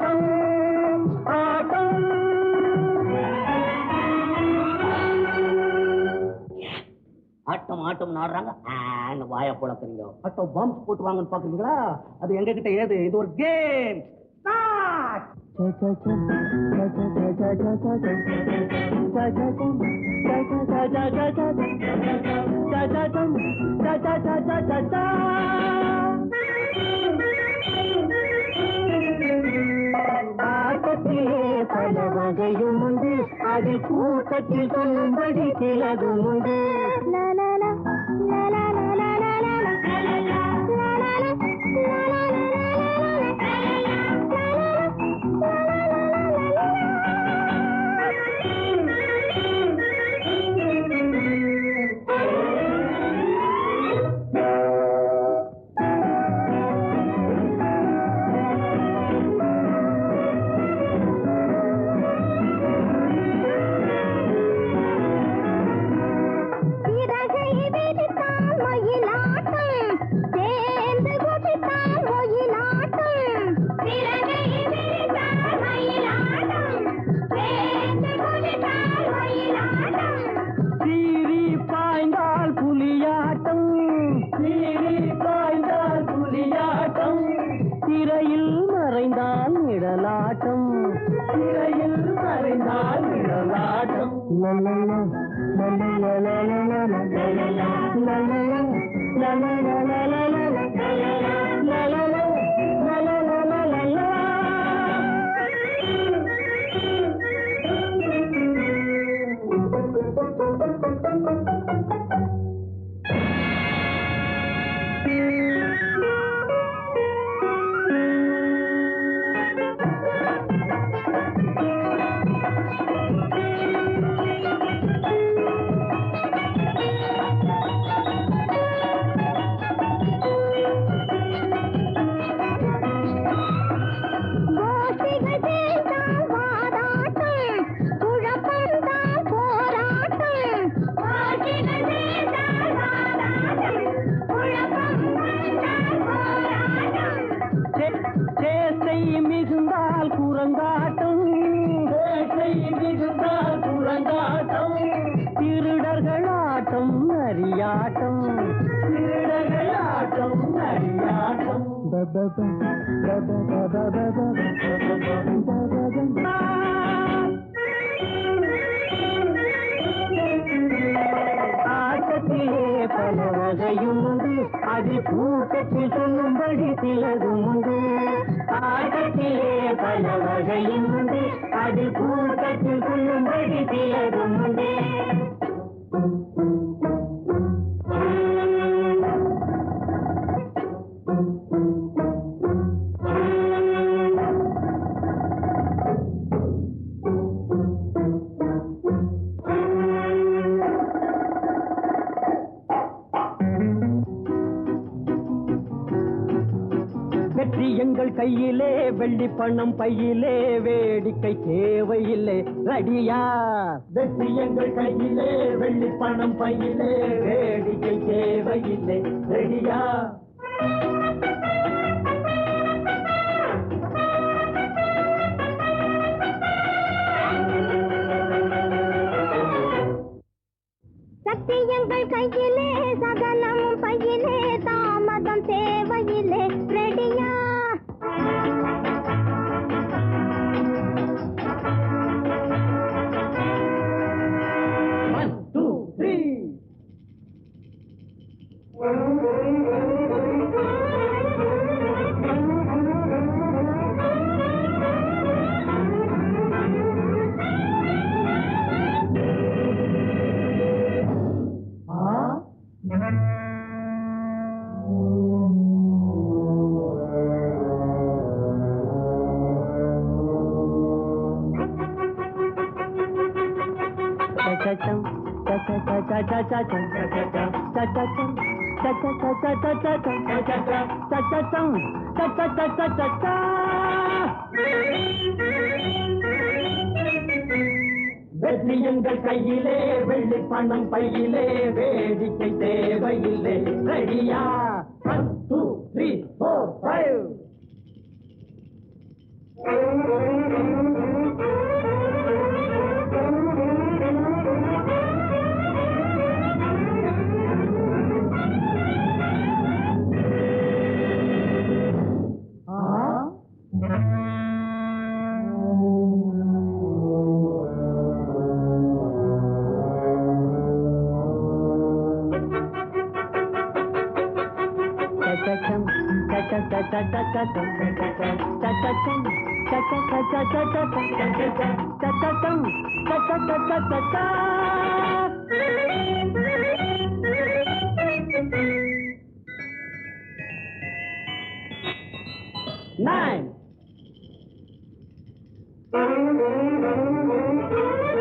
ஆட்டம் ஆட்டம் ஆட்டம் ஆட்டம் ஆடுறாங்க ஆன்னு வாய புழக்கிறீங்க ஆட்டம் பாம்ஸ் போட்டு வாங்கன்னு பாக்குறீங்களா அது எங்க கிட்ட ஏது இது ஒரு கேம் ஆட்டத்திலே பல வகையும் உண்டு அதில் கூட்டத்தில் சொல்லும்படி சிலதும் உண்டு சிறகை விரித்தான் மயிலாட்டம் சேர்ந்து குதித்தான் ஒயிலாட்டம் சிறகை விரித்தான் மயிலாட்டம் சேர்ந்து குதித்தான் ஒயிலாட்டம் சீறி பாய்ந்தால் புலியாட்டம் சீறி பாய்ந்தால் புலியாட்டம் திரையில் மறைந்தால் நிழலாட்டம் திரையில் மறைந்தால் நிழலாட்டம் கோஷ்டிகள் சேர்ந்தால் வாதாட்டம் குழப்பம்தான் போராட்டம் கோஷ்டிகள் சேர்ந்தால் வாதாட்டம் குழப்பம்தான் போராட்டம் சேசை மிகுந்தால் குரங்காட்டம் சேசை மிகுந்தால் குரங்காட்டம் திருடர்கள் ஆட்டம் நரியாட்டம் திருடர்கள் ஆட்டம் நரியாட்டம் ஆட்டத்திலே பல வகையும் உண்டு அது கூட்டத்தில் சொல்லும்படி சிலதும் உண்டு ஆட்டத்திலே பல வகையும் உண்டு அது கூட்டத்தில் சொல்லும்படி சிலதும் உண்டு வெற்றி எங்கள் கையிலே வெள்ளி பணம் பையிலே வேடிக்கை தேவையில்லை ரெடியா வெற்றி எங்கள் கையிலே வெள்ளி பணம் பையிலே வேடிக்கை தேவையில்லை ரெடியா சத்தியங்கள் கையிலே சகலம் பையிலே தாமதம் தேவையில்லை ரெடியா ஒன் டூ த்ரீ வெற்றி எங்கள் கையிலே வெள்ளி பணம் பையிலே வேடிக்கை தேவையில்லை ரெடியா one two three four five Nine.